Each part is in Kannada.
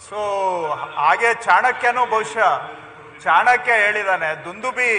ಸೊ ಹಾಗೆ ಚಾಣಕ್ಯನೂ ಬಹುಶಃ ಚಾಣಕ್ಯ ಹೇಳಿದಾನೆ ದುಂದುಬಿ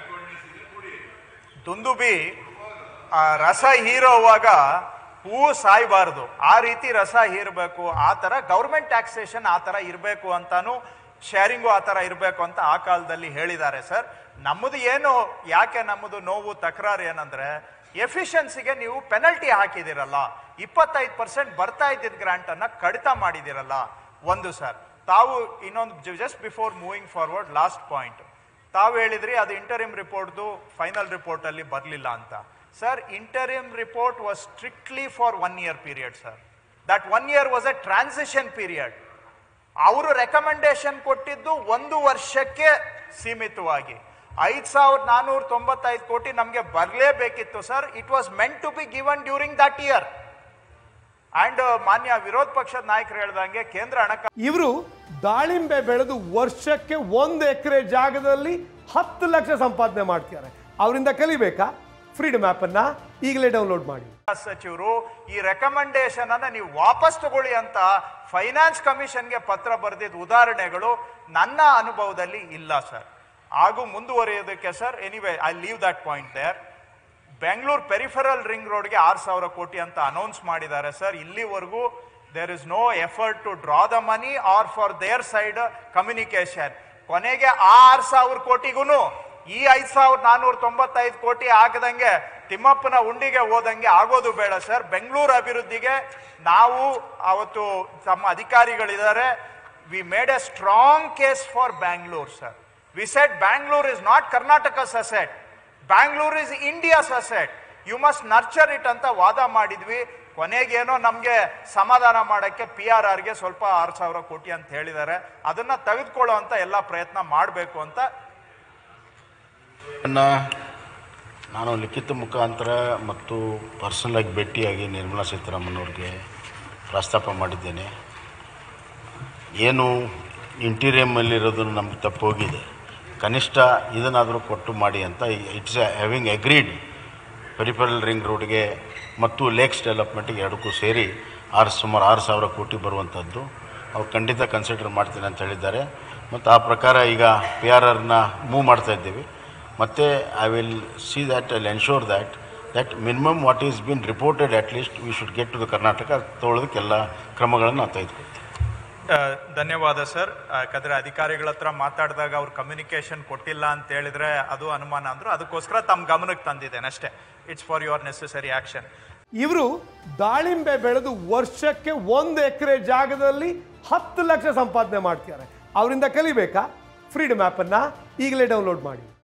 ದುಂದುಬಿ ಆ ರಸ ಹೀರೋವಾಗ ಹೂವು ಸಾಯಬಾರದು ಆ ರೀತಿ ರಸ ಹೀರಬೇಕು ಆ ತರ ಗೌರ್ಮೆಂಟ್ ಟ್ಯಾಕ್ಸೇಷನ್ ಆ ತರ ಇರಬೇಕು ಅಂತಾನು ಶೇರಿಂಗು ಆ ತರ ಇರಬೇಕು ಅಂತ ಆ ಕಾಲದಲ್ಲಿ ಹೇಳಿದ್ದಾರೆ ಸರ್ ನಮ್ಮದು ಏನು ಯಾಕೆ ನಮ್ಮದು ನೋವು ತಕರಾರು ಏನಂದ್ರೆ ಎಫಿಷಿಯನ್ಸಿಗೆ ನೀವು ಪೆನಲ್ಟಿ ಹಾಕಿದಿರಲ್ಲ ಇಪ್ಪತ್ತೈದು ಪರ್ಸೆಂಟ್ ಬರ್ತಾ ಇದ್ದಿದ್ದ ಗ್ರಾಂಟ್ ಅನ್ನ ಕಡಿತ ಮಾಡಿದಿರಲ್ಲ ಒಂದು ಸರ್ ತಾವು ಇನ್ನೊಂದು just before moving forward last point ತಾವು ಹೇಳಿದ್ರಿ ಅದು ಇಂಟರಿಮ್ ರಿಪೋರ್ಟ್ದು ಫೈನಲ್ ರಿಪೋರ್ಟ್ ಅಲ್ಲಿ ಬರಲಿಲ್ಲ ಅಂತ sir interim report was strictly for one year period sir that one year was a transition period ಅವರು ರೆಕಮೆಂಡೇಶನ್ ಕೊಟ್ಟಿದ್ದು ಒಂದು ವರ್ಷಕ್ಕೆ ಸೀಮಿತವಾಗಿ ಐದ್ ಸಾವಿರದ ನಾನೂರ ತೊಂಬತ್ತೈದು ಕೋಟಿ ನಮಗೆ ಬರಲೇಬೇಕಿತ್ತು sir it was meant to be given during that year and ಮಾನ್ಯ ವಿರೋಧ ಪಕ್ಷದ ನಾಯಕರು ಹೇಳ್ದಂಗೆ ಕೇಂದ್ರ ಹಣಕಾಸು ಇವರು ದಾಳಿಂಬೆ ಬೆಳೆದು ವರ್ಷಕ್ಕೆ ಒಂದು ಎಕರೆ ಜಾಗದಲ್ಲಿ ಹತ್ತು ಲಕ್ಷ ಸಂಪಾದನೆ ಮಾಡ್ತಿದ್ದಾರೆ ಅವರಿಂದ ಕಲಿಬೇಕಾ ಫ್ರೀಡಮ್ ಅನ್ನ ಈಗಲೇ ಡೌನ್ಲೋಡ್ ಮಾಡಿ ಸಚಿವರು ಈ ರೆಕಮೆಂಡೇಶನ್ ಅನ್ನ ನೀವು ವಾಪಸ್ ತಗೊಳ್ಳಿ ಅಂತ ಫೈನಾನ್ಸ್ ಕಮಿಷನ್ಗೆ ಪತ್ರ ಬರೆದಿದ್ದ ಉದಾಹರಣೆಗಳು ನನ್ನ ಅನುಭವದಲ್ಲಿ ಇಲ್ಲ ಸರ್ ಹಾಗೂ ಮುಂದುವರಿಯೋದಕ್ಕೆ sir anyway I leave that point there Bengaluru peripheral ring ರೋಡ್ಗೆ ಆರು ಸಾವಿರ ಕೋಟಿ ಅಂತ ಅನೌನ್ಸ್ ಮಾಡಿದ್ದಾರೆ ಸರ್ ಇಲ್ಲಿವರೆಗೂ there is no effort to draw the money or for their side communication ಕೊನೆಗೆ ಆ ಆರು ಸಾವಿರ ಕೋಟಿಗೂ ಈ ಐದ್ ಸಾವಿರದ ನಾನೂರ ತೊಂಬತ್ತೈದು ಕೋಟಿ ಆಗದಂಗೆ ತಿಮ್ಮಪ್ಪನ ಉಂಡಿಗೆ ಹೋದಂಗೆ ಆಗೋದು ಬೇಡ ಸರ್ ಬೆಂಗಳೂರು ಅಭಿವೃದ್ಧಿಗೆ ನಾವು ಅವತ್ತು ತಮ್ಮ ಅಧಿಕಾರಿಗಳಿದ್ದಾರೆ we made a strong case for Bangalore sir we said Bangalore is not Karnataka's asset Bangalore is India's asset you must nurture it ಅಂತ ವಾದ ಮಾಡಿದ್ವಿ ಕೊನೆಗೇನೋ ನಮಗೆ ಸಮಾಧಾನ ಮಾಡಕ್ಕೆ ಪಿ ಆರ್ ಆರ್ಗೆ ಸ್ವಲ್ಪ ಆರು ಸಾವಿರ ಕೋಟಿ ಅಂತ ಹೇಳಿದ್ದಾರೆ ಅದನ್ನ ತೆಗೆದುಕೊಳ್ಳೋ ಅಂತ ಎಲ್ಲ ಪ್ರಯತ್ನ ಮಾಡಬೇಕು ಅಂತ ಅನ್ನ ನಾನು ಲಿಖಿತ ಮುಖಾಂತರ ಮತ್ತು ಪರ್ಸನಲಾಗಿ ಭೇಟಿಯಾಗಿ ನಿರ್ಮಲಾ ಸೀತಾರಾಮನ್ ಅವ್ರಿಗೆ ಪ್ರಸ್ತಾಪ ಮಾಡಿದ್ದೇನೆ ಏನು ಇಂಟೀರಿಯಮ್ಮಲ್ಲಿರೋದು ನಮ್ಗೆ ತಪ್ಪು ಹೋಗಿದೆ ಕನಿಷ್ಠ ಇದನ್ನಾದರೂ ಕೊಟ್ಟು ಮಾಡಿ ಅಂತ it's having agreed peripheral ring ರೋಡ್ಗೆ ಮತ್ತು ಲೇಕ್ಸ್ ಡೆವಲಪ್ಮೆಂಟ್ಗೆ ಎರಡಕ್ಕೂ ಸೇರಿ ಆರು ಸುಮಾರು ಆರು ಸಾವಿರ ಕೋಟಿ ಬರುವಂಥದ್ದು ಅವ್ರು ಖಂಡಿತ ಕನ್ಸಿಡರ್ ಮಾಡ್ತೀನಿ ಅಂತ ಹೇಳಿದ್ದಾರೆ ಮತ್ತು ಆ ಪ್ರಕಾರ ಈಗ ಪಿ ಆರ್ ಆರ್ನ ಮೂವ್ ಮಾಡ್ತಾ ಇದ್ದೀವಿ ಮತ್ತು I will see that I ensure that that minimum what is been reported at least we should get to the Karnataka ತೊಗೊಳೋದಕ್ಕೆಲ್ಲ ಕ್ರಮಗಳನ್ನು ನಾವು ತೆಗೆದುಕೊಳ್ತೀವಿ ಆ, ಧನ್ಯವಾದ ಸರ್ ಯಾಕಂದ್ರೆ ಅಧಿಕಾರಿಗಳ ಹತ್ರ ಮಾತಾಡಿದಾಗ ಅವ್ರು ಕಮ್ಯುನಿಕೇಶನ್ ಕೊಟ್ಟಿಲ್ಲ ಅಂತ ಹೇಳಿದ್ರೆ ಅದು ಅನುಮಾನ ಅಂದ್ರು ಅದಕ್ಕೋಸ್ಕರ ತಮ್ಮ ಗಮನಕ್ಕೆ ತಂದಿದ್ದೇನೆ ಅಷ್ಟೇ it's for your necessary action ಇವರು ದಾಳಿಂಬೆ ಬೆಳೆದು ವರ್ಷಕ್ಕೆ ಒಂದು ಎಕರೆ ಜಾಗದಲ್ಲಿ ಹತ್ತು ಲಕ್ಷ ಸಂಪಾದನೆ ಮಾಡ್ತಿದ್ದಾರೆ ಅವರಿಂದ ಕಲಿಬೇಕಾ ಫ್ರೀಡಮ್ ಅನ್ನ ಈಗಲೇ ಡೌನ್ಲೋಡ್ ಮಾಡಿ